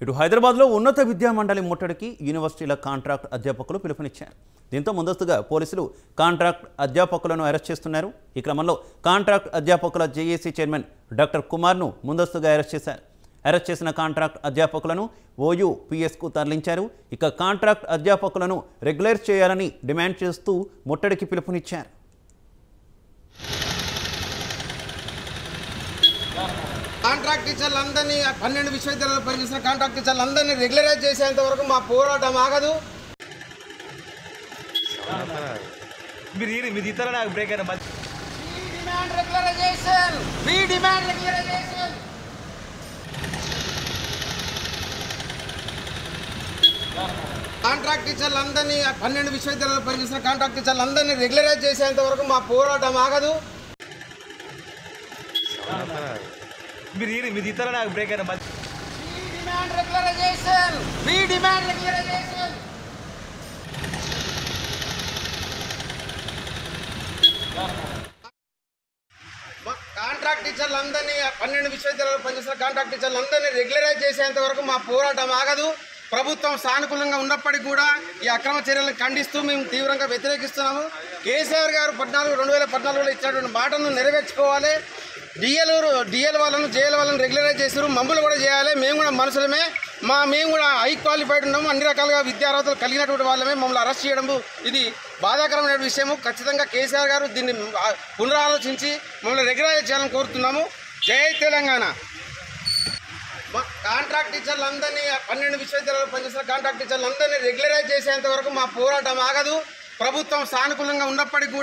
ఇటు హైదరాబాద్లో ఉన్నత విద్యా మండలి ముట్టడికి యూనివర్సిటీల కాంట్రాక్ట్ అధ్యాపకులు పిలుపునిచ్చారు దీంతో ముందస్తుగా పోలీసులు కాంట్రాక్ట్ అధ్యాపకులను అరెస్ట్ చేస్తున్నారు ఈ క్రమంలో కాంట్రాక్ట్ అధ్యాపకుల జేఏసీ చైర్మన్ డాక్టర్ కుమార్ను ముందస్తుగా అరెస్ట్ చేశారు అరెస్ట్ చేసిన కాంట్రాక్ట్ అధ్యాపకులను ఓయూ పిఎస్కు తరలించారు ఇక కాంట్రాక్ట్ అధ్యాపకులను రెగ్యులర్ చేయాలని డిమాండ్ చేస్తూ ముట్టడికి పిలుపునిచ్చారు కాంట్రాక్ట్ టీచర్లందరినీ పన్నెండు విశ్వవిద్యాలయాలు పనిచేసిన కాంట్రాక్ట్ టీచర్లందరినీ రెగ్యులరైజ్ చేసేంత వరకు మా పోరాటం ఆగదు మీరు ఈ- మీరు ఇతర నాకు బ్రేక్ అయిన మధ్య demand regularisation we demand regularisation contract టీచర్లందరినీ పన్నెండు విశ్వవిద్యాలయాలు పనిచేసిన కాంట్రాక్ట్ టీచర్లందరినీ రెగ్యులరైజ్ చేసేంత వరకు మా పోరాటం ఆగదు మీరు ఈ- మీరు ఇతర నాకు బ్రేక్ అయిన మధ్య demand regularisation we demand regularisation contract టీచర్లందరినీ పన్నెండు విశ్వవిద్యాలయాలు పనిచేసిన కాంట్రాక్ట్ టీచర్లందరినీ రెగ్యులరైజ్ చేసేంత వరకు మా పోరాటం ఆగదు ప్రభుత్వం సానుకూలంగా ఉన్నప్పటికీ కూడా ఈ అక్రమ చర్యలను ఖండిస్తూ మేము తీవ్రంగా వ్యతిరేకిస్తున్నాము కేసీఆర్ గారు పద్నాలుగు రెండు వేల పద్నాలుగులో ఇచ్చినటువంటి మాటను నెరవేర్చుకోవాలి డిఎల్ డిఎల్ వాళ్ళను జేఎల్ వాళ్ళని రెగ్యులరైజ్ చేసారు మమ్మల్ని కూడా చేయాలి మేము కూడా మనుషులమే మా మేము కూడా హై క్వాలిఫైడ్ ఉన్నాము అన్ని రకాలుగా విద్యార్హతలు కలిగినటువంటి వాళ్ళమే మమ్మల్ని అరెస్ట్ చేయడం ఇది బాధాకరమైన విషయము ఖచ్చితంగా కేసీఆర్ గారు దీన్ని ఆ, పునరాలోచించి మమ్మల్ని రెగ్యులరైజ్ చేయాలని కోరుతున్నాము జై తెలంగాణ మా కాంట్రాక్ట్ టీచర్లందరినీ పన్నెండు విశ్వవిద్యాలయాలు పనిచేసిన కాంట్రాక్ట్ టీచర్లందరినీ రెగ్యులరైజ్ చేసేంత వరకు మా పోరాటం ఆగదు ప్రభుత్వం సానుకూలంగా ఉన్నప్పటికీ కూడా